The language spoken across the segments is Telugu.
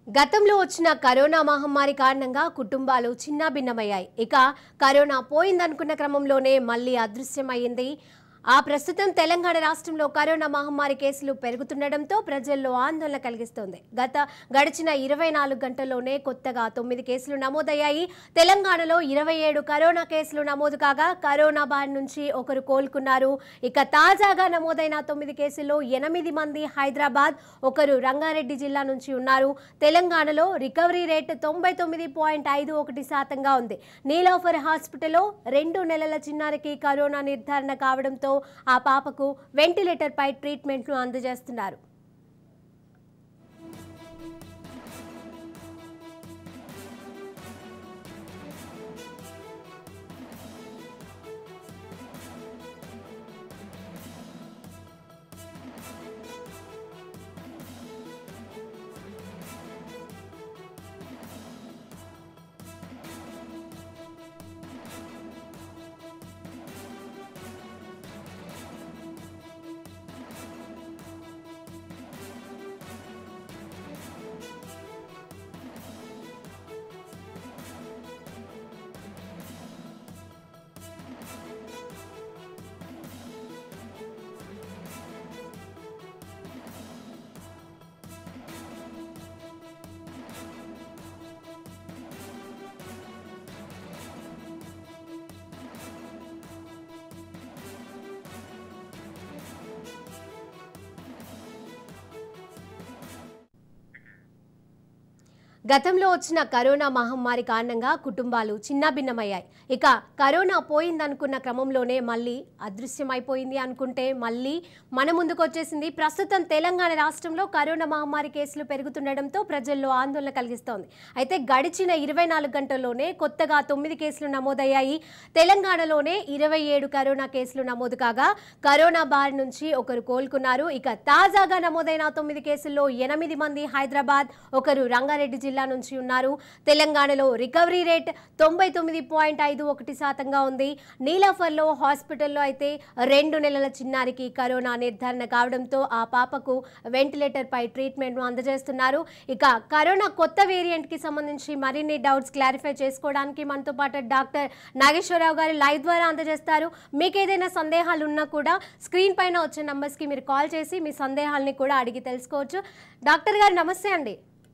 గతంలో వచ్చిన కరోనా మహమ్మారి కారణంగా కుటుంబాలు చిన్నాభిన్నమయ్యాయి ఇక కరోనా పోయిందనుకున్న క్రమంలోనే మళ్ళీ అదృశ్యమైంది ఆ ప్రస్తుతం తెలంగాణ రాష్ట్రంలో కరోనా మహమ్మారి కేసులు పెరుగుతుండటంతో ప్రజల్లో ఆందోళన కలిగిస్తోంది గత గడిచిన ఇరవై నాలుగు గంటల్లోనే కొత్తగా తొమ్మిది కేసులు నమోదయ్యాయి తెలంగాణలో ఇరవై ఏడు కరోనా కేసులు నమోదు కాగా కరోనా బారి నుంచి ఒకరు కోలుకున్నారు ఇక తాజాగా నమోదైన తొమ్మిది కేసుల్లో ఎనిమిది మంది హైదరాబాద్ ఒకరు రంగారెడ్డి జిల్లా నుంచి ఉన్నారు తెలంగాణలో రికవరీ రేట్ తొంభై తొమ్మిది పాయింట్ ఐదు ఒకటి శాతంగా ఉంది నీలోఫర్ హాస్పిటల్లో రెండు నెలల చిన్నారికి కరోనా నిర్ధారణ కావడంతో ఆ పాపకు వెంటిలేటర్పై ట్రీట్మెంట్ను అందజేస్తున్నారు గతంలో వచ్చిన కరోనా మహమ్మారి కారణంగా కుటుంబాలు చిన్నాభిన్నమయ్యాయి ఇక కరోనా పోయిందనుకున్న క్రమంలోనే మళ్ళీ అదృశ్యమైపోయింది అనుకుంటే మళ్ళీ మన ముందుకు వచ్చేసింది ప్రస్తుతం తెలంగాణ రాష్ట్రంలో కరోనా మహమ్మారి కేసులు పెరుగుతుండటంతో ప్రజల్లో ఆందోళన కలిగిస్తోంది అయితే గడిచిన ఇరవై నాలుగు గంటల్లోనే కొత్తగా తొమ్మిది కేసులు నమోదయ్యాయి తెలంగాణలోనే ఇరవై ఏడు కరోనా కేసులు నమోదు కాగా కరోనా బారి నుంచి ఒకరు కోలుకున్నారు ఇక తాజాగా నమోదైన తొమ్మిది కేసుల్లో ఎనిమిది మంది హైదరాబాద్ ఒకరు రంగారెడ్డి జిల్లా నుంచి ఉన్నారు తెలంగాణలో రికవరీ రేట్ తొంభై తొమ్మిది పాయింట్ ఐదు ఒకటి శాతంగా ఉంది నీలాఫర్లో హాస్పిటల్లో అయితే రెండు నెలల చిన్నారికి కరోనా నిర్ధారణ కావడంతో ఆ పాపకు వెంటిలేటర్పై ట్రీట్మెంట్ను అందజేస్తున్నారు ఇక కరోనా కొత్త వేరియంట్కి సంబంధించి మరిన్ని డౌట్స్ క్లారిఫై చేసుకోవడానికి మనతో పాటు డాక్టర్ నాగేశ్వరరావు గారు లైవ్ ద్వారా అందజేస్తారు మీకు ఏదైనా సందేహాలు ఉన్నా కూడా స్క్రీన్ పైన వచ్చే నంబర్స్కి మీరు కాల్ చేసి మీ సందేహాలని కూడా అడిగి తెలుసుకోవచ్చు డాక్టర్ గారు నమస్తే అండి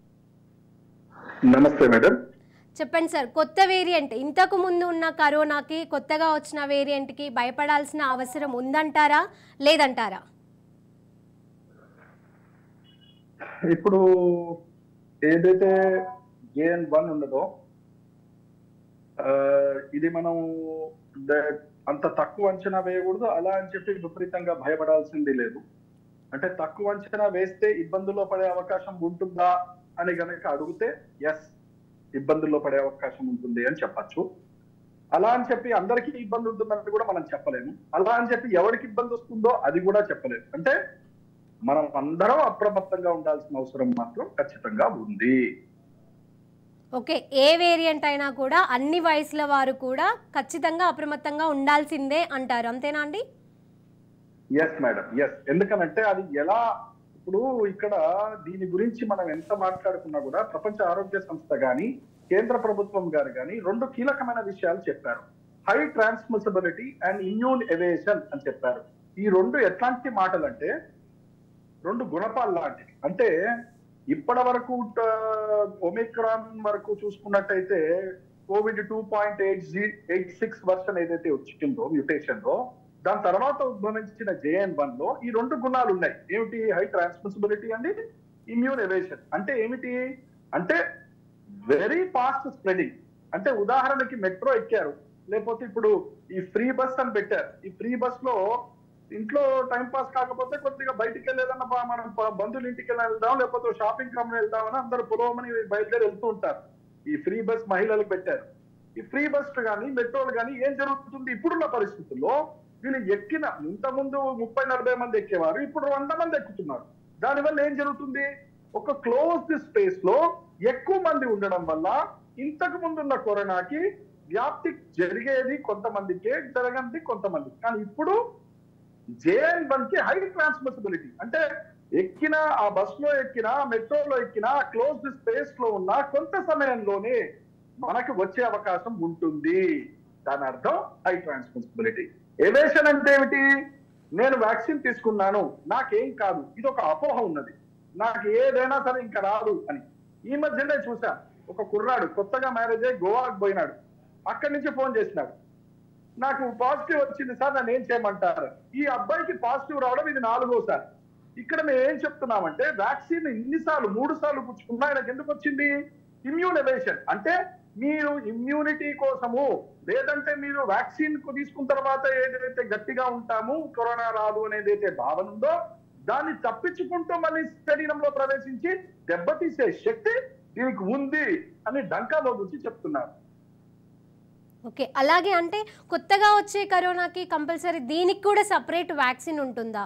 నమస్తే మేడం చెప్పండి సార్ కొత్త వేరియంట్ ఇంతకు ముందు ఉన్న కరోనాకి కొత్తగా వచ్చిన వేరియంట్కి భయపడాల్సిన అవసరం ఉందంటారా లేదంటారా ఇప్పుడు ఏదైతే జేఎన్ వన్ ఉన్నదో ఆ, ఇది మనం ద- అంత తక్కువ అంచనా వేయకూడదు అలా అని చెప్పి విపరీతంగా భయపడాల్సింది లేదు అంటే తక్కువ అంచనా వేస్తే ఇబ్బందుల్లో పడే అవకాశం ఉంటుందా అని గనక అడిగితే ఎస్ ఇబ్బందుల్లో పడే అవకాశం ఉంటుంది అని చెప్పచ్చు అలా అని చెప్పి అందరికీ ఇబ్బంది ఉంటుందని కూడా మనం చెప్పలేము అలా అని చెప్పి ఎవరికి ఇబ్బంది వస్తుందో అది కూడా చెప్పలేము అంటే మనం అందరం అప్రమత్తంగా ఉండాల్సిన అవసరం మాత్రం ఖచ్చితంగా ఉంది ఓకే ఏ వేరియంట్ అయినా కూడా అన్ని వయసుల వారు కూడా ఖచ్చితంగా అప్రమత్తంగా ఉండాల్సిందే అంటారు అంతేనా అండి ఎస్ మేడం ఎస్ ఎందుకనంటే అది ఎలా ఇప్పుడు ఇక్కడ దీని గురించి మనం ఎంత మాట్లాడుకున్నా కూడా ప్రపంచ ఆరోగ్య సంస్థ గాని కేంద్ర ప్రభుత్వం గారు గాని రెండు కీలకమైన విషయాలు చెప్పారు high transmissibility and immune evasion అని చెప్పారు ఈ రెండు ఎట్లాంటి మాటలు అంటే రెండు గుణపాలు లాంటివి అంటే ఇప్పటి వరకు ఒమిక్రాన్ వరకు చూసుకున్నట్టయితే Covid two point eight G eight six version ఏదైతే వచ్చిందో మ్యూటేషన్ లో దాని తర్వాత ఉద్భవించిన జేఎన్ వన్ లో ఈ రెండు గుణాలు ఉన్నాయి ఏమిటి హై ట్రాన్స్మిసిబిలిటీ అండి ఇమ్యూన్ ఎవేషన్ అంటే ఏమిటి అంటే వెరీ ఫాస్ట్ స్ప్రెడింగ్ అంటే ఉదాహరణకి మెట్రో ఎక్కారు లేకపోతే ఇప్పుడు ఈ ఫ్రీ బస్ అని పెట్టారు ఈ ఫ్రీ బస్ లో ఇంట్లో టైం పాస్ కాకపోతే కొద్దిగా బయటికి వెళ్ళేదన్న బా- మనం ప- బంధువుల ఇంటికి వెళ్ళి వెళ్దాం లేకపోతే షాపింగ్ కంపెనీ వెళ్దామని అందరూ పొలవమని బయలుదేరి వెళ్తూ ఉంటారు ఈ ఫ్రీ బస్ మహిళలకు పెట్టారు ఈ ఫ్రీ బస్ కానీ మెట్రోలు కానీ ఏం జరుగుతుంది ఇప్పుడున్న పరిస్థితుల్లో వీళ్ళు ఎక్కిన ఇంతకుముందు ముప్పై నలభై మంది ఎక్కేవారు ఇప్పుడు వంద మంది ఎక్కుతున్నారు దానివల్ల ఏం జరుగుతుంది ఒక క్లోజ్డ్ స్పేస్ లో ఎక్కువ మంది ఉండడం వల్ల ఇంతకు ముందున్న కరోనాకి వ్యాప్తి జరిగేది కొంతమందికే జరగంది కొంతమంది కానీ ఇప్పుడు J N one high transmissibility అంటే ఎక్కినా ఆ బస్ లో ఎక్కినా మెట్రోలో ఎక్కినా క్లోజ్డ్ స్పేస్ లో ఉన్న కొంత సమయంలోనే మనకు వచ్చే అవకాశం ఉంటుంది దాని అర్థం హై ట్రాన్స్మిసిబిలిటీ ఏవేషన్ అంటే ఏమిటి నేను వ్యాక్సిన్ తీసుకున్నాను నాకేం కాదు ఇది ఒక అపోహ ఉన్నది నాకు ఏదైనా సరే ఇంకా రాదు అని ఈ మధ్యనే చూసా ఒక కుర్రాడు కొత్తగా మ్యారేజ్ అయ్యి గోవాకు పోయినాడు అక్కడి నుంచి ఫోన్ చేసినాడు నాకు పాజిటివ్ వచ్చింది సార్ నన్ను ఏం చేయమంటారు ఈ అబ్బాయికి పాజిటివ్ రావడం ఇది నాలుగోసారి ఇక్కడ మేము ఏం చెప్తున్నామంటే వ్యాక్సిన్ ఇన్నిసార్లు మూడు సార్లు పుచ్చుకున్నా ఆయనకు ఎందుకు వచ్చింది ఇమ్యూన్ ఎవేషన్ అంటే మీరు ఇమ్యూనిటీ కోసము లేదంటే మీరు వ్యాక్సిన్ తీసుకున్న తర్వాత ఏదైతే గట్టిగా ఉంటాము కరోనా రాదు అనేది అయితే భావన ఉందో దాన్ని తప్పించుకుంటూ మళ్ళీ శరీరంలో ప్రవేశించి దెబ్బతీసే శక్తి దీనికి ఉంది అని డంకాలో గురించి చెప్తున్నారు ఓకే అలాగే అంటే కొత్తగా వచ్చే కరోనాకి కంపల్సరీ దీనికి కూడా సపరేట్ వ్యాక్సిన్ ఉంటుందా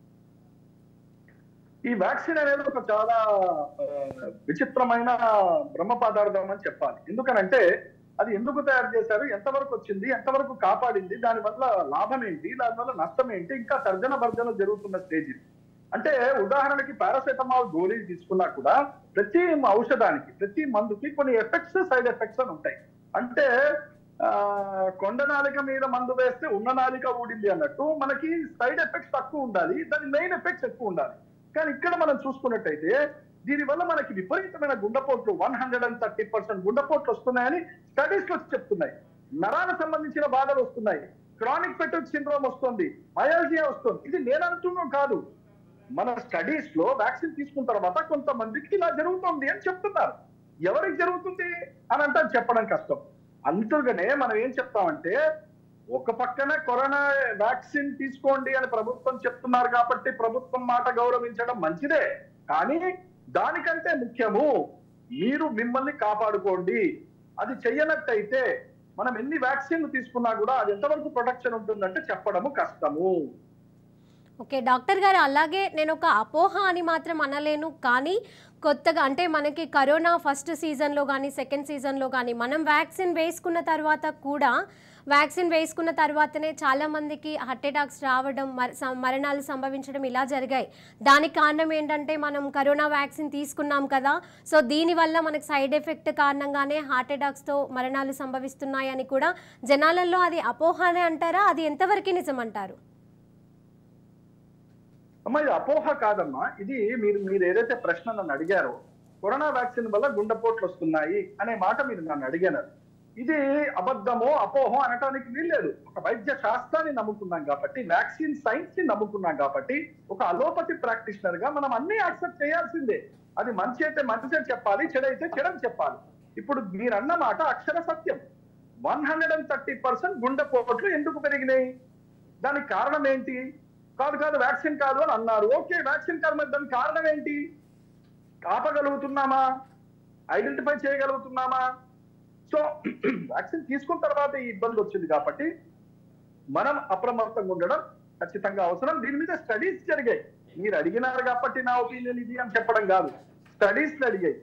ఈ వ్యాక్సిన్ అనేది ఒక చాలా ఆ, విచిత్రమైన బ్రహ్మ పదార్థం అని చెప్పాలి ఎందుకనంటే అది ఎందుకు తయారు చేశారు ఎంతవరకు వచ్చింది ఎంతవరకు కాపాడింది దాని వల్ల లాభం ఏంటి దాని వల్ల నష్టం ఏంటి ఇంకా తర్జన భర్జన జరుగుతున్న స్టేజ్ ఇది అంటే ఉదాహరణకి పారాసెటమాల్ గోళీలు తీసుకున్నా కూడా ప్రతి ఔషధానికి ప్రతి మందుకి కొన్ని ఎఫెక్ట్స్ సైడ్ ఎఫెక్ట్స్ అని ఉంటాయి అంటే ఆ, కొండ నాలిక మీద మందు వేస్తే ఉన్న నాలిక ఊడింది అన్నట్టు మనకి సైడ్ ఎఫెక్ట్స్ తక్కువ ఉండాలి దాని మెయిన్ ఎఫెక్ట్స్ ఎక్కువ ఉండాలి కానీ ఇక్కడ మనం చూసుకున్నట్టయితే దీని వల్ల మనకి విపరీతమైన గుండెపోట్లు one hundred and thirty percent గుండెపోట్లు వస్తున్నాయని స్టడీస్ లో చెప్తున్నాయి నరాలకు సంబంధించిన బాధలు వస్తున్నాయి క్రానిక్ ఫెటిక్ సిండ్రోమ్ వస్తుంది మయాలజియా వస్తుంది ఇది నేను అంటున్నాం కాదు మన స్టడీస్ లో వ్యాక్సిన్ తీసుకున్న తర్వాత కొంతమందికి ఇలా జరుగుతుంది అని చెప్తున్నారు ఎవరికి జరుగుతుంది అని అంటే అది చెప్పడం కష్టం అందుకనే మనం ఏం చెప్తామంటే ఒక పక్కన కరోనా వ్యాక్సిన్ తీసుకోండి అని ప్రభుత్వం చెప్తున్నారు కాబట్టి ప్రభుత్వం మాట గౌరవించడం మంచిదే కానీ దానికంటే ముఖ్యము మీరు మిమ్మల్ని కాపాడుకోండి అది చెయ్యనట్టయితే మనం ఎన్ని వ్యాక్సిన్లు తీసుకున్నా కూడా అది ఎంతవరకు ప్రొటెక్షన్ ఉంటుందంటే చెప్పడము కష్టము ఓకే డాక్టర్ గారు అలాగే నేను ఒక అపోహ అని మాత్రం అనలేను కానీ కొత్తగా అంటే మనకి కరోనా ఫస్ట్ సీజన్లో కానీ సెకండ్ సీజన్లో కానీ మనం వ్యాక్సిన్ వేసుకున్న తర్వాత కూడా వ్యాక్సిన్ వేసుకున్న తర్వాతనే చాలామందికి హార్ట్ అటాక్స్ రావడం మర- సం- మరణాలు సంభవించడం ఇలా జరిగాయి దానికి కారణం ఏంటంటే మనం కరోనా వ్యాక్సిన్ తీసుకున్నాం కదా సో దీనివల్ల మనకు సైడ్ ఎఫెక్ట్ కారణంగానే హార్ట్ అటాక్స్తో మరణాలు సంభవిస్తున్నాయని కూడా జనాలలో అది అపోహనే అంటారా అది ఎంతవరకు నిజం అంటారు అమ్మా ఇది అపోహ కాదమ్మా ఇది మీరు మీరు ఏదైతే ప్రశ్న నన్ను అడిగారో కరోనా వ్యాక్సిన్ వల్ల గుండెపోట్లు వస్తున్నాయి అనే మాట మీరు నన్ను అడిగారు ఇది అబద్ధమో అపోహో అనటానికి వీల్లేదు ఒక వైద్య శాస్త్రాన్ని నమ్ముకున్నాం కాబట్టి వ్యాక్సిన్ సైన్స్ ని నమ్ముకున్నాం కాబట్టి ఒక అలోపతి ప్రాక్టీషనర్ గా మనం అన్ని యాక్సెప్ట్ చేయాల్సిందే అది మంచి అయితే మంచి అని చెప్పాలి చెడైతే చెడని చెప్పాలి ఇప్పుడు మీరు అన్న మాట అక్షర సత్యం one hundred and thirty percent గుండెపోట్లు ఎందుకు పెరిగినాయి దానికి కారణం ఏంటి కాదు కాదు వ్యాక్సిన్ కాదు అని అన్నారు ఓకే వ్యాక్సిన్ కాదు మరి దానికి కారణం ఏంటి ఆపగలుగుతున్నామా ఐడెంటిఫై చేయగలుగుతున్నామా సో వ్యాక్సిన్ తీసుకున్న తర్వాత ఈ ఇబ్బంది వచ్చింది కాబట్టి మనం అప్రమత్తంగా ఉండడం ఖచ్చితంగా అవసరం దీని మీద స్టడీస్ జరిగాయి మీరు అడిగినారు కాబట్టి నా ఒపీనియన్ ఇది అని చెప్పడం కాదు స్టడీస్ అడిగాయి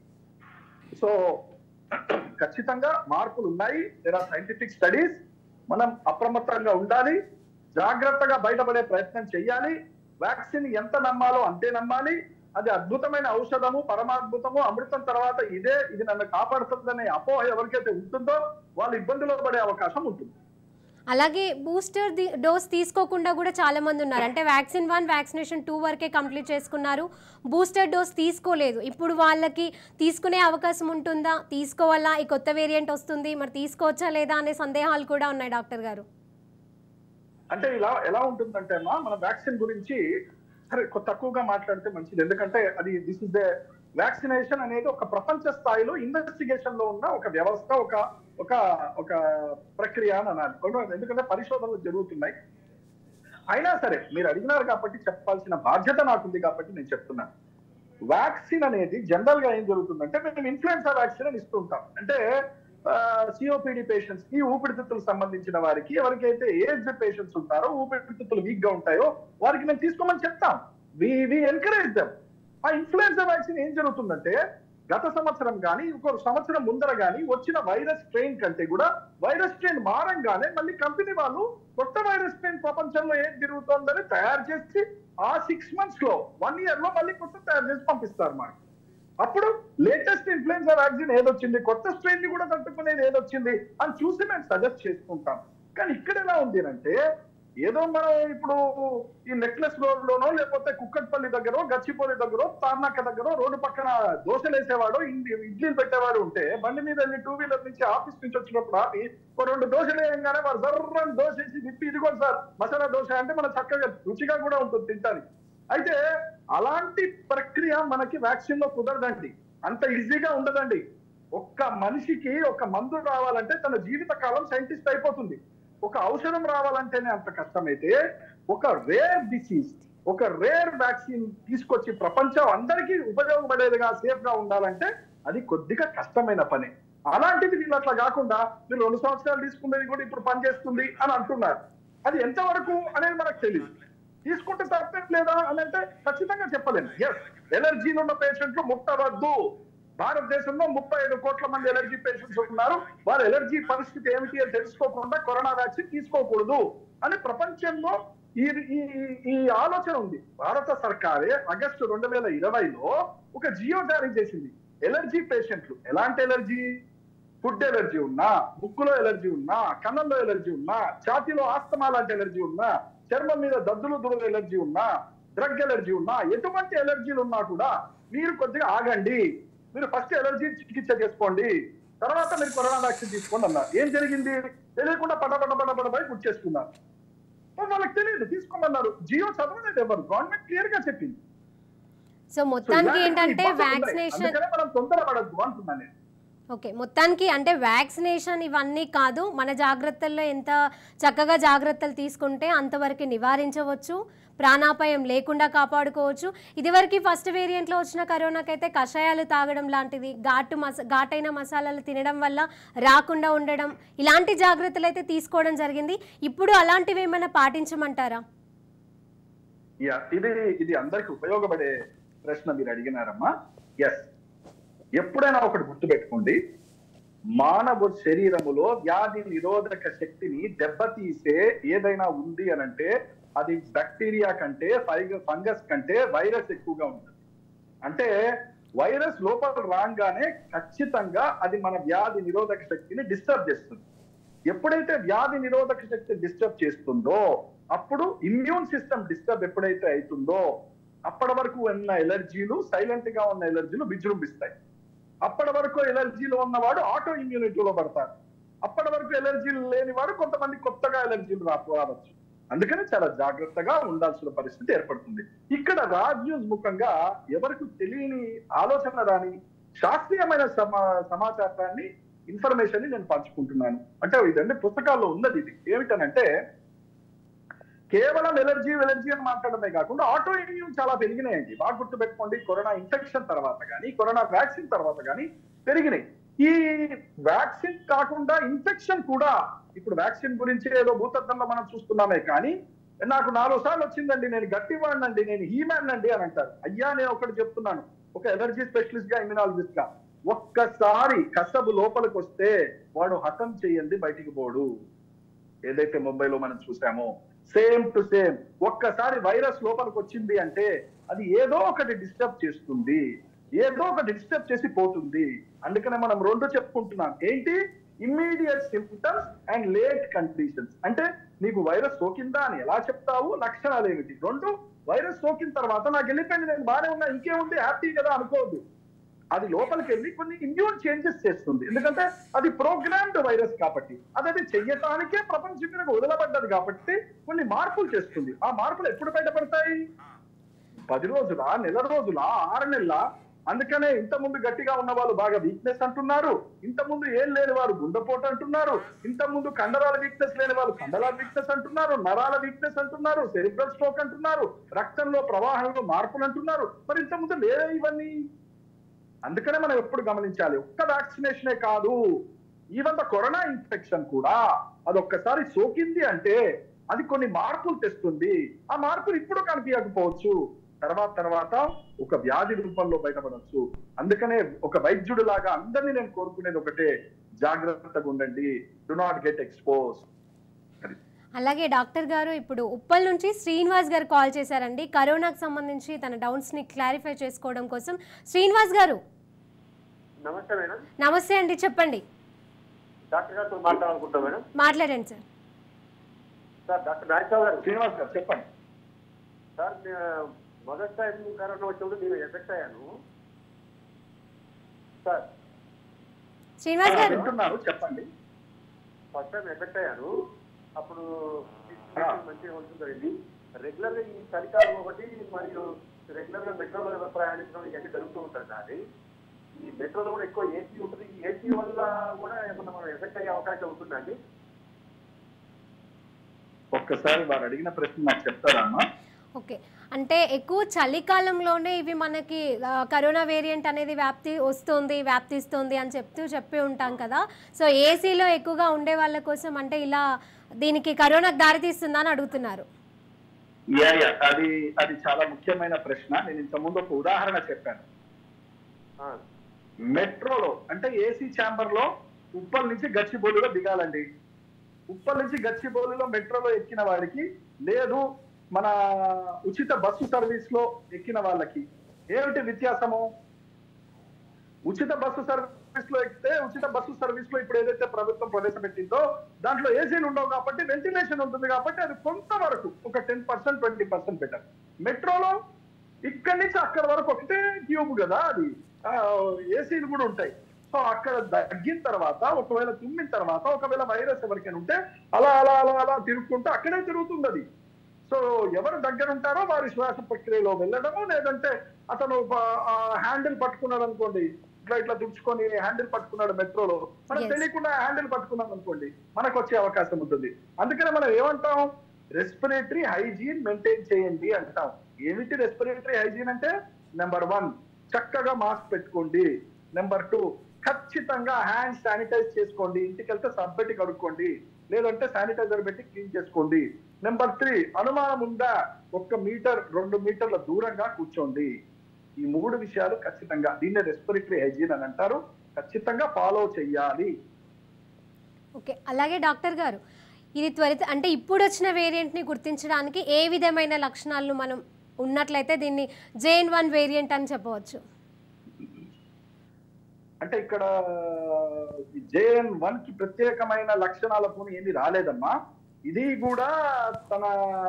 సో ఖచ్చితంగా మార్పులు ఉన్నాయి దేర్ ఆర్ సైంటిఫిక్ స్టడీస్ మనం అప్రమత్తంగా ఉండాలి జాగ్రత్తగా బయటపడే ప్రయత్నం చేయాలి వ్యాక్సిన్ ఎంత నమ్మాలో అంతే నమ్మాలి అది అద్భుతమైన ఔషధము పరమాద్భుతము అమృతం తర్వాత ఇదే ఇది నన్ను కాపాడుతుందనే అపోహ ఎవరికైతే ఉంటుందో వాళ్ళు ఇబ్బందులో పడే అవకాశం ఉంటుంది అలాగే బూస్టర్ ది- డోస్ తీసుకోకుండా కూడా చాలా మంది ఉన్నారు అంటే వ్యాక్సిన్ వన్ వ్యాక్సినేషన్ టూ వరకే కంప్లీట్ చేసుకున్నారు బూస్టర్ డోస్ తీసుకోలేదు ఇప్పుడు వాళ్ళకి తీసుకునే అవకాశం ఉంటుందా తీసుకోవాలా ఈ కొత్త వేరియంట్ వస్తుంది మరి తీసుకోవచ్చా లేదా అనే సందేహాలు కూడా ఉన్నాయి డాక్టర్ గారు అంటే ఇలా ఎలా ఉంటుందంటే అమ్మా మన వ్యాక్సిన్ గురించి సరే కొ- తక్కువగా మాట్లాడితే మంచిది ఎందుకంటే అది దిస్ ఇస్ ద వ్యాక్సినేషన్ అనేది ఒక ప్రపంచ స్థాయిలో ఇన్వెస్టిగేషన్ లో ఉన్న ఒక వ్యవస్థ ఒక ఒక ఒక ప్రక్రియ అని అనాలి అవును, ఎందుకంటే పరిశోధనలు జరుగుతున్నాయి అయినా సరే మీరు అడిగినారు కాబట్టి చెప్పాల్సిన బాధ్యత నాకుంది కాబట్టి నేను చెప్తున్నాను వ్యాక్సిన్ అనేది జనరల్ గా ఏం జరుగుతుందంటే మేము ఇన్ఫ్లుయెన్సా వ్యాక్సిన్ అని ఇస్తుంటాం అంటే సిఓపిడి పేషెంట్స్ కి ఊపిరితిత్తులకు సంబంధించిన వారికి ఎవరికైతే ఏజ్ పేషెంట్స్ ఉంటారో ఊపిరితిత్తులు వీక్ గా ఉంటాయో వారికి మేము తీసుకోమని చెప్తాం వి వి ఎంకరేజ్ దెమ్ ఆ ఇన్ఫ్లుయెన్సా వ్యాక్సిన్ ఏం జరుగుతుందంటే గత సంవత్సరం కానీ ఇంకో సంవత్సరం ముందర కానీ వచ్చిన వైరస్ స్ట్రెయిన్ కంటే కూడా వైరస్ స్ట్రెయిన్ మారంగానే మళ్ళీ కంపెనీ వాళ్ళు కొత్త వైరస్ స్ట్రెయిన్ ప్రపంచంలో ఏం తిరుగుతోందని తయారు చేసి ఆ సిక్స్ మంత్స్ లో వన్ ఇయర్ లో మళ్ళీ కొత్త తయారు చేసి పంపిస్తారు మనకి అప్పుడు లేటెస్ట్ ఇన్ఫ్లుయెన్జా వ్యాక్సిన్ ఏదొచ్చింది కొత్త స్ట్రెయిన్ ని కూడా తట్టుకునేది ఏదొచ్చింది అని చూసి మేము సజెస్ట్ చేసుకుంటాం కానీ ఇక్కడ ఎలా ఉంది అంటే ఏదో మనం ఇప్పుడు ఈ నెక్లెస్ రోడ్ లోనో లేకపోతే కుక్కట్పల్లి దగ్గర గచ్చిపల్లి దగ్గర తార్నాక దగ్గర రోడ్డు పక్కన దోశలు వేసేవాడు ఇడ్లీ ఇడ్లీలు పెట్టేవాడు ఉంటే బండి మీద వెళ్ళి టూ వీలర్ నుంచి ఆఫీస్ నుంచి వచ్చినప్పుడు ఆపి ఒక రెండు దోశలు వేయంగానే వాడు జర్రని దోశ వేసి తిప్పి ఇదిగోండి సార్ మసాలా దోశ అంటే మనం చక్కగా రుచిగా కూడా ఉంటుంది తింటానికి అయితే అలాంటి ప్రక్రియ మనకి వ్యాక్సిన్ లో కుదరదండి అంత ఈజీగా ఉండదండి ఒక్క మనిషికి ఒక మందు రావాలంటే తన జీవిత కాలం సైంటిస్ట్ అయిపోతుంది ఒక ఔషధం రావాలంటేనే అంత కష్టమైతే ఒక రేర్ డిసీజ్ ఒక రేర్ వ్యాక్సిన్ తీసుకొచ్చి ప్రపంచం అందరికీ ఉపయోగపడేదిగా సేఫ్ గా ఉండాలంటే అది కొద్దిగా కష్టమైన పని అలాంటిది వీళ్ళు అట్లా కాకుండా మీరు రెండు సంవత్సరాలు తీసుకునేది కూడా ఇప్పుడు పనిచేస్తుంది అని అంటున్నారు అది ఎంతవరకు అనేది మనకు తెలియదు తీసుకుంటే తప్పేం లేదా అని అంటే ఖచ్చితంగా చెప్పలేను ఎస్ ఎలర్జీలు ఉన్న పేషెంట్లు ముట్టవద్దు భారతదేశంలో ముప్పై ఐదు కోట్ల మంది ఎలర్జీ పేషెంట్స్ ఉన్నారు వారి ఎలర్జీ పరిస్థితి ఏమిటి అని తెలుసుకోకుండా కరోనా వ్యాక్సిన్ తీసుకోకూడదు అని ప్రపంచంలో ఈ ఈ- ఈ ఆలోచన ఉంది భారత సర్కారే ఆగస్టు రెండు వేల ఇరవైలో ఒక జియో జారీ చేసింది ఎలర్జీ పేషెంట్లు ఎలాంటి ఎలర్జీ ఫుడ్ ఎలర్జీ ఉన్నా ముక్కులో ఎలర్జీ ఉన్నా కన్నంలో ఎలర్జీ ఉన్నా ఛాతీలో ఆస్తమా లాంటి ఎలర్జీ ఉన్నా చర్మం మీద దద్దులు దురద ఎలర్జీ ఉన్నా డ్రగ్ ఎలర్జీ ఉన్నా ఎటువంటి ఎలర్జీలు ఉన్నా కూడా మీరు కొద్దిగా ఆగండి మీరు ఫస్ట్ ఎలర్జీ చికిత్స చేసుకోండి తర్వాత మీరు కరోనా వ్యాక్సిన్ తీసుకోండి అన్నారు ఏం జరిగింది తెలియకుండా పట పట పట పట పై గుర్చేసుకున్నారు మరి వాళ్ళకి తెలియదు తీసుకోమన్నారు జియో చదవలేదు ఎవరు గవర్నమెంట్ క్లియర్ గా చెప్పింది సో సో మొత్తానికి ఇలాంటి ఏంటంటే ఇబ్బందులు ఉన్నాయి. వ్యాక్సినేషన్ అందుకనే మనం తొందరపడద్దు అంటున్నాను నేను ఓకే మొత్తానికి అంటే వ్యాక్సినేషన్ ఇవన్నీ కాదు మన జాగ్రత్తల్లో ఎంత చక్కగా జాగ్రత్తలు తీసుకుంటే అంతవరకు నివారించవచ్చు ప్రాణాపాయం లేకుండా కాపాడుకోవచ్చు ఇదివరకు ఫస్ట్ వేరియంట్లో వచ్చిన కరోనాకైతే కషాయాలు తాగడం లాంటిది ఘాటు మస ఘాటైన మసాలాలు తినడం వల్ల రాకుండా ఉండడం ఇలాంటి జాగ్రత్తలు అయితే తీసుకోవడం జరిగింది ఇప్పుడు అలాంటివి ఏమైనా పాటించమంటారా యా ఇది ఇది అందరికి ఉపయోగపడే ప్రశ్న మీరు అడిగినారమ్మా ఎస్ ఎప్పుడైనా ఒకటి గుర్తుపెట్టుకోండి మానవ శరీరములో వ్యాధి నిరోధక శక్తిని దెబ్బతీసే ఏదైనా ఉంది అని అంటే అది బ్యాక్టీరియా కంటే ఫైగ- ఫంగస్ కంటే వైరస్ ఎక్కువగా ఉంటుంది అంటే వైరస్ లోపల రాగానే ఖచ్చితంగా అది మన వ్యాధి నిరోధక శక్తిని డిస్టర్బ్ చేస్తుంది ఎప్పుడైతే వ్యాధి నిరోధక శక్తి డిస్టర్బ్ చేస్తుందో అప్పుడు ఇమ్యూన్ సిస్టమ్ డిస్టర్బ్ ఎప్పుడైతే అవుతుందో అప్పటి వరకు ఉన్న ఎలర్జీలు సైలెంట్ గా ఉన్న ఎలర్జీలు విజృంభిస్తాయి అప్పటి వరకు ఎలర్జీలు ఉన్నవాడు ఆటో ఇమ్యూనిటీలో పడతారు అప్పటి వరకు ఎలర్జీలు లేనివాడు కొంతమంది కొత్తగా ఎలర్జీలు రా- రావచ్చు అందుకని చాలా జాగ్రత్తగా ఉండాల్సిన పరిస్థితి ఏర్పడుతుంది ఇక్కడ రాజ్ న్యూస్ ముఖంగా ఎవరికి తెలియని ఆలోచన రాని శాస్త్రీయమైన సమా సమాచారాన్ని ఇన్ఫర్మేషన్ ని నేను పంచుకుంటున్నాను అంటే ఇదండి పుస్తకాల్లో ఉన్నది ఇది ఏమిటనంటే కేవలం ఎలర్జీ ఎలర్జీ అని మాట్లాడమే కాకుండా ఆటో ఇమ్యూన్ చాలా పెరిగినాయండి బాగా గుర్తుపెట్టుకోండి కరోనా ఇన్ఫెక్షన్ తర్వాత కానీ కరోనా వ్యాక్సిన్ తర్వాత కానీ పెరిగినాయి ఈ వ్యాక్సిన్ కాకుండా ఇన్ఫెక్షన్ కూడా ఇప్పుడు వ్యాక్సిన్ గురించి ఏదో భూతత్వంలో మనం చూస్తున్నామే కానీ నాకు నాలుగు సార్లు వచ్చిందండి నేను గట్టి వాడినండి నేను హీమ్యాన్ అండి అని అంటారు అయ్యా నేను ఒకటి చెప్తున్నాను ఒక ఎలర్జీ స్పెషలిస్ట్ గా ఇమ్యునాలజిస్ట్ గా ఒక్కసారి కసబు లోపలికి వస్తే వాడు హతం చేయండి బయటికి పోడు ఏదైతే ముంబైలో మనం చూసామో సేమ్ టు సేమ్ ఒక్కసారి వైరస్ లోపలికి వచ్చింది అంటే అది ఏదో ఒకటి డిస్టర్బ్ చేస్తుంది ఏదో ఒకటి డిస్టర్బ్ చేసి పోతుంది అందుకనే మనం రెండు చెప్పుకుంటున్నాం ఏంటి immediate symptoms and late conditions అంటే నీకు వైరస్ సోకిందా అని ఎలా చెప్తావు లక్షణాలు ఏమిటి రెండు వైరస్ సోకిన తర్వాత నాకు వెళ్ళిపోయింది నేను బాగానే ఉన్నా ఇంకేముంది హ్యాపీ కదా అనుకోవద్దు అది లోపలికి వెళ్ళి కొన్ని ఇమ్యూన్ చేంజెస్ చేస్తుంది ఎందుకంటే అది ప్రోగ్రామ్డ్ వైరస్ కాబట్టి అది అది చెయ్యటానికే ప్రపంచం మీద వదలబడ్డది కాబట్టి కొన్ని మార్పులు చేస్తుంది ఆ మార్పులు ఎప్పుడు బయటపడతాయి పది రోజుల నెల రోజుల ఆరు నెలల అందుకనే ఇంత ముందు గట్టిగా ఉన్న వాళ్ళు బాగా వీక్నెస్ అంటున్నారు ఇంత ముందు ఏం లేని వారు గుండెపోటు అంటున్నారు ఇంత ముందు కండరాల వీక్నెస్ లేని వాళ్ళు కండరాల వీక్నెస్ అంటున్నారు నరాల వీక్నెస్ అంటున్నారు సెరిబ్రల్ స్ట్రోక్ అంటున్నారు రక్తంలో ప్రవాహంలో మార్పులు అంటున్నారు మరి ఇంత ముందు లేవే ఇవన్నీ అందుకనే మనం ఎప్పుడు గమనించాలి ఒక్క వ్యాక్సినేషనే కాదు ఈవెన్ ద కరోనా ఇన్ఫెక్షన్ కూడా అది ఒక్కసారి సోకింది అంటే అది కొన్ని మార్పులు తెస్తుంది ఆ మార్పులు ఇప్పుడు కనిపించకపోవచ్చు తర్వాత తర్వాత ఒక వ్యాధి రూపంలో బయటపడవచ్చు అందుకనే ఒక వైద్యుడు లాగా అందరినీ నేను కోరుకునేది ఒకటే జాగ్రత్తగా ఉండండి డు నాట్ గెట్ ఎక్స్పోజ్ అలాగే డాక్టర్ గారు ఇప్పుడు ఉప్పల్ నుంచి శ్రీనివాస్ గారు కాల్ చేశారండి కరోనాకు సంబంధించి తన డౌట్స్ని క్లారిఫై చేసుకోవడం కోసం శ్రీనివాస్ గారు నమస్తే మేడం నమస్తే అండి చెప్పండి డాక్టర్ గారితో మాట్లాడాలనుకుంటా మేడం మాట్లాడండి సార్ సార్ డాక్టర్ నాయకరావు గారు శ్రీనివాస్ గారు చెప్పండి సార్ నే- మొదటి టైం కరోనా వచ్చినప్పుడు నేను ఎఫెక్ట్ అయ్యాను సార్ శ్రీనివాస్ గారు వింటున్నారు చెప్పండి ఫస్ట్ టైం ఎఫెక్ట్ అయ్యాను అప్పుడు ఆ. మంచిగా ఉంటుందండి రెగ్యులర్ గా ఈ చలికాలం ఒకటి మరియు రెగ్యులర్ గా మెట్రోలో ప్రయాణించడం ఇవన్నీ జరుగుతూ ఉంటుంది నాది ఈ మెట్రోలో కూడా ఎక్కువ ఏసీ ఉంటుంది ఈ ఏసీ వల్ల కూడా ఏమన్నా మనం ఎఫెక్ట్ అయ్యే అవకాశం ఉంటుందండి ఒక్కసారి వారు అడిగిన ప్రశ్న నాకు చెప్తారా అమ్మా ఓకే అంటే ఎక్కువ చలికాలంలోనే ఇవి మనకి ఆ, కరోనా వేరియంట్ అనేది వ్యాప్తి వస్తుంది వ్యాప్తిస్తుంది అని చెప్తూ చెప్పి ఉంటాం కదా సో ఏసీలో ఎక్కువగా ఉండే వాళ్ళ కోసం అంటే ఇలా దీనికి కరోనాకు దారితీస్తుందా అని అడుగుతున్నారు యా యా అది అది చాలా ముఖ్యమైన ప్రశ్న నేను ఇంత ముందు ఒక ఉదాహరణ చెప్పాను ఆ, మెట్రోలో అంటే ఏసీ ఛాంబర్ లో ఉప్పల్ నుంచి గచ్చిబౌలిలో దిగాలండి ఉప్పల్ నుంచి గచ్చిబౌలిలో మెట్రోలో ఎక్కిన వాడికి లేదు మన ఉచిత బస్సు సర్వీస్ లో ఎక్కిన వాళ్ళకి ఏమిటి వ్యత్యాసము ఉచిత బస్సు సర్వీస్ లో ఎక్కితే ఉచిత బస్సు సర్వీస్ లో ఇప్పుడు ఏదైతే ప్రభుత్వం ప్రవేశపెట్టిందో దాంట్లో ఏసీలు ఉండవు కాబట్టి వెంటిలేషన్ ఉంటుంది కాబట్టి అది కొంతవరకు ఒక ten percent twenty percent better మెట్రోలో ఇక్కడి నుంచి అక్కడ వరకు ఒకటే ట్యూబ్ కదా అది ఏసీలు కూడా ఉంటాయి సో అక్కడ తగ్గిన తర్వాత ఒకవేళ తుమ్మిన తర్వాత ఒకవేళ వైరస్ ఎవరికైనా ఉంటే అలా అలా అలా అలా తిరుగుకుంటూ అక్కడే తిరుగుతుంది అది సో ఎవరు దగ్గర ఉంటారో వారి శ్వాస ప్రక్రియలో వెళ్ళడము లేదంటే అతను హ్యాండిల్ పట్టుకున్నాడు అనుకోండి ఇట్లా ఇట్లా తుడుచుకొని హ్యాండిల్ పట్టుకున్నాడు మెట్రోలో మనకు Yes. తెలియకుండా హ్యాండిల్ పట్టుకున్నాం అనుకోండి మనకు వచ్చే అవకాశం ఉంటుంది అందుకనే మనం ఏమంటాం రెస్పిరేటరీ హైజీన్ మెయింటైన్ చేయండి అంటాం ఏమిటి రెస్పిరేటరీ హైజీన్ అంటే నెంబర్ వన్ చక్కగా మాస్క్ పెట్టుకోండి నెంబర్ టూ ఖచ్చితంగా హ్యాండ్ శానిటైజ్ చేసుకోండి ఇంటికి వెళ్తే సబ్ పెట్టి కడుక్కోండి లేదంటే శానిటైజర్ పెట్టి క్లీన్ చేసుకోండి నెంబర్ త్రీ అనుమానం ఉందా ఒక్క మీటర్ రెండు మీటర్ల దూరంగా కూర్చోండి ఈ మూడు విషయాలు ఖచ్చితంగా దీన్నే రెస్పిరేటరీ హైజీన్ అని అంటారు ఖచ్చితంగా ఫాలో చెయ్యాలి ఓకే అలాగే డాక్టర్ గారు ఇది త్వరిత అంటే ఇప్పుడు వచ్చిన వేరియంట్ని గుర్తించడానికి ఏ విధమైన లక్షణాలు మనం ఉన్నట్లయితే దీన్ని జేఎన్ వన్ వేరియంట్ అని చెప్పవచ్చు అంటే ఇక్కడ జేఎన్ వన్ కి ప్రత్యేకమైన లక్షణాలతో ఏమి రాలేదమ్మా ఇది కూడా తన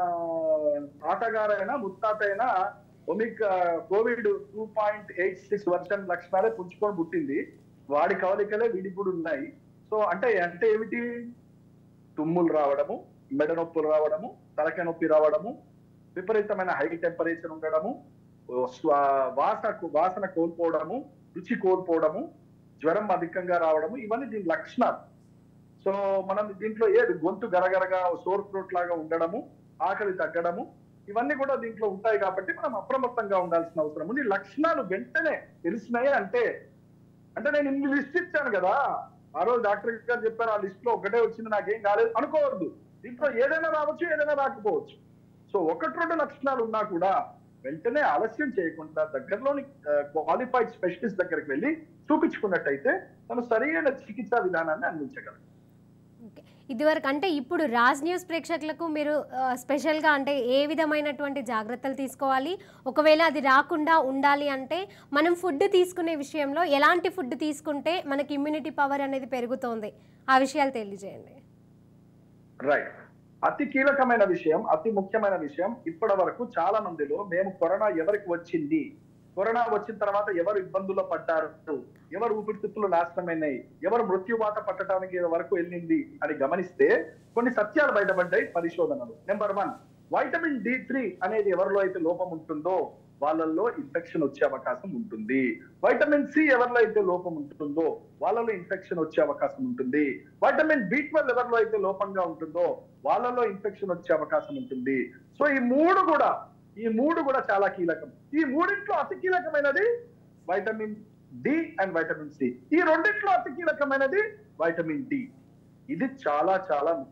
తాతగారైనా ముత్తాత అయినా ఒమిక్ covid two point eight six version లక్షణాలే పుంజుకొని పుట్టింది వాడి కవలికలే వీడికి కూడా ఉన్నాయి సో అంటే అంటే ఏమిటి తుమ్ములు రావడము మెడ నొప్పులు రావడము తలకాయ నొప్పి రావడము విపరీతమైన హై టెంపరేచర్ ఉండడము స్వ- వాసన వాసన కోల్పోవడము రుచి కోల్పోవడము జ్వరం అధికంగా రావడము ఇవన్నీ దీని లక్షణాలు సో మనం దీంట్లో ఏది గొంతు గరగరగా సోర్ ఫ్రూట్ లాగా ఉండడము ఆకలి తగ్గడము ఇవన్నీ కూడా దీంట్లో ఉంటాయి కాబట్టి మనం అప్రమత్తంగా ఉండాల్సిన అవసరం ఉంది ఈ లక్షణాలు వెంటనే తెలిసినాయి అంటే అంటే నేను ఇన్ని లిస్ట్ ఇచ్చాను కదా ఆ రోజు డాక్టర్ గారు చెప్పారు ఆ లిస్ట్ లో ఒకటే వచ్చింది నాకేం కాలేదు అనుకోవద్దు దీంట్లో ఏదైనా రావచ్చు ఏదైనా రాకపోవచ్చు సో ఒకటి రెండు లక్షణాలు ఉన్నా కూడా వెంటనే ఆలస్యం చేయకుండా దగ్గరలోని క్వాలిఫైడ్ స్పెషలిస్ట్ దగ్గరికి వెళ్ళి చూపించుకున్నట్టయితే తను సరైన చికిత్సా విధానాన్ని అందించగలరు ఓకే ఇదివరకు అంటే ఇప్పుడు రాజ్ న్యూస్ ప్రేక్షకులకు మీరు ఆ, స్పెషల్గా అంటే ఏ విధమైనటువంటి జాగ్రత్తలు తీసుకోవాలి ఒకవేళ అది రాకుండా ఉండాలి అంటే మనం ఫుడ్ తీసుకునే విషయంలో ఎలాంటి ఫుడ్ తీసుకుంటే మనకి ఇమ్యూనిటీ పవర్ అనేది పెరుగుతోంది ఆ విషయాలు తెలియజేయండి రైట్ అతి కీలకమైన విషయం అతి ముఖ్యమైన విషయం ఇప్పటి వరకు చాలా మందిలో మేము కరోనా ఎవరికి వచ్చింది కరోనా వచ్చిన తర్వాత ఎవరు ఇబ్బందుల్లో పడ్డారు ఎవరు ఊపిరితిత్తులు నాశనమైనాయి ఎవరు మృత్యువాత పట్టడానికి వరకు వెళ్ళింది అని గమనిస్తే కొన్ని సత్యాలు బయటపడ్డాయి పరిశోధనలు number one vitamin D three అనేది ఎవరిలో అయితే లోపం ఉంటుందో వాళ్ళల్లో ఇన్ఫెక్షన్ వచ్చే అవకాశం ఉంటుంది వైటమిన్ సి ఎవరిలో అయితే లోపం ఉంటుందో వాళ్ళలో ఇన్ఫెక్షన్ వచ్చే అవకాశం ఉంటుంది వైటమిన్ బి ట్వెల్వ్ ఎవరిలో అయితే లోపంగా ఉంటుందో వాళ్ళలో ఇన్ఫెక్షన్ వచ్చే అవకాశం ఉంటుంది సో ఈ మూడు కూడా ఈ మూడు కూడా చాలా కీలకం ఈ మూడింట్లో అతి కీలకమైనది vitamin D and vitamin C ఈ రెండింట్లో అతి కీలకమైనది వైటమిన్ డి ఇది చాలా చాలా ముఖ్యం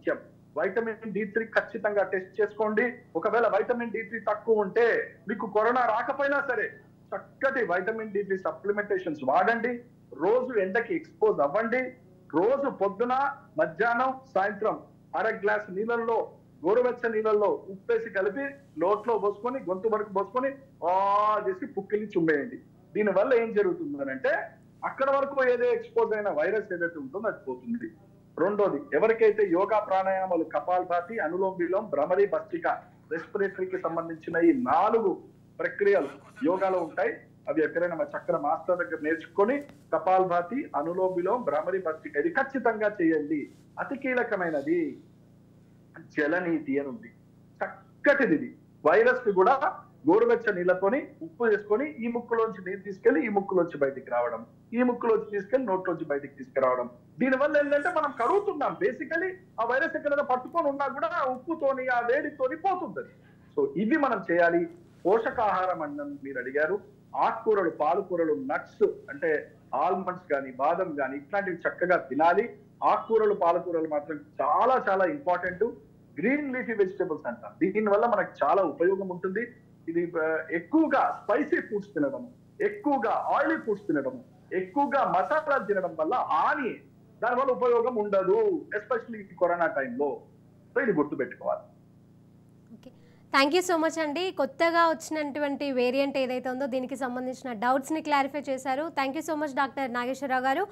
వైటమిన్ డి త్రీ ఖచ్చితంగా టెస్ట్ చేసుకోండి ఒకవేళ వైటమిన్ డి త్రీ తక్కువ ఉంటే మీకు కరోనా రాకపోయినా సరే చక్కటి వైటమిన్ డి త్రీ సప్లిమెంటేషన్స్ వాడండి రోజు ఎండకి ఎక్స్పోజ్ అవ్వండి రోజు పొద్దున మధ్యాహ్నం సాయంత్రం అర గ్లాస్ నీళ్ళల్లో గోరువెచ్చ నీళ్ళల్లో ఉప్పేసి కలిపి నోట్లో పోసుకొని గొంతు వరకు పోసుకొని ఆ చేసి పుక్కిలి చుమ్మేయండి దీని వల్ల ఏం జరుగుతుందనంటే అక్కడ వరకు ఏదో ఎక్స్పోజ్ అయిన వైరస్ ఏదైతే ఉంటుందో అది పోతుంది రెండోది ఎవరికైతే యోగా ప్రాణాయామాలు కపాల్భాతి అనులోమ్ విలోమ్ భ్రమరి భస్తిక రెస్పిరేటరీకి సంబంధించిన ఈ నాలుగు ప్రక్రియలు యోగాలో ఉంటాయి అవి ఎక్కడైనా మా చక్ర మాస్టర్ దగ్గర నేర్చుకొని కపాల్భాతి అనులోమ్ విలోమ్ భ్రమరి భస్తిక ఇది ఖచ్చితంగా చేయండి అతి కీలకమైనది జలనీతి అని ఉంది చక్కటిది ఇది వైరస్ కి కూడా గోరువెచ్చ నీళ్ళతోని ఉప్పు వేసుకొని ఈ ముక్కులోంచి నీరు తీసుకెళ్లి ఈ ముక్కులోంచి బయటికి రావడం ఈ ముక్కులోంచి తీసుకెళ్లి నోట్లోంచి బయటికి తీసుకురావడం దీనివల్ల ఏంటంటే మనం కరుగుతున్నాం బేసికలీ ఆ వైరస్ ఎక్కడైనా పట్టుకొని ఉన్నా కూడా ఆ ఉప్పుతోని ఆ వేడితోని పోతుంది సో ఇవి మనం చేయాలి పోషకాహారం అన్నది మీరు అడిగారు ఆకుకూరలు పాలకూరలు నట్స్ అంటే ఆల్మండ్స్ కానీ బాదం కానీ ఇట్లాంటివి చక్కగా తినాలి ఆకుకూరలు పాలకూరలు మాత్రం చాలా చాలా ఇంపార్టెంట్ గ్రీన్ లీఫీ వెజిటేబుల్స్ అంటాం దీని వల్ల మనకు చాలా ఉపయోగం ఉంటుంది ఇది ఆ, ఎక్కువగా స్పైసీ ఫుడ్స్ తినడం ఎక్కువగా ఆయిలీ ఫుడ్స్ తినడం ఎక్కువగా మసాలా తినడం వల్ల హాని దానివల్ల ఉపయోగం ఉండదు ఎస్పెషల్లీ కరోనా టైంలో సో ఇది గుర్తుపెట్టుకోవాలి okay thank you so much అండి కొత్తగా వచ్చినటువంటి వేరియంట్ ఏదైతే ఉందో దీనికి సంబంధించిన డౌట్స్ని క్లారిఫై చేశారు thank you so much doctor Nageswararao గారు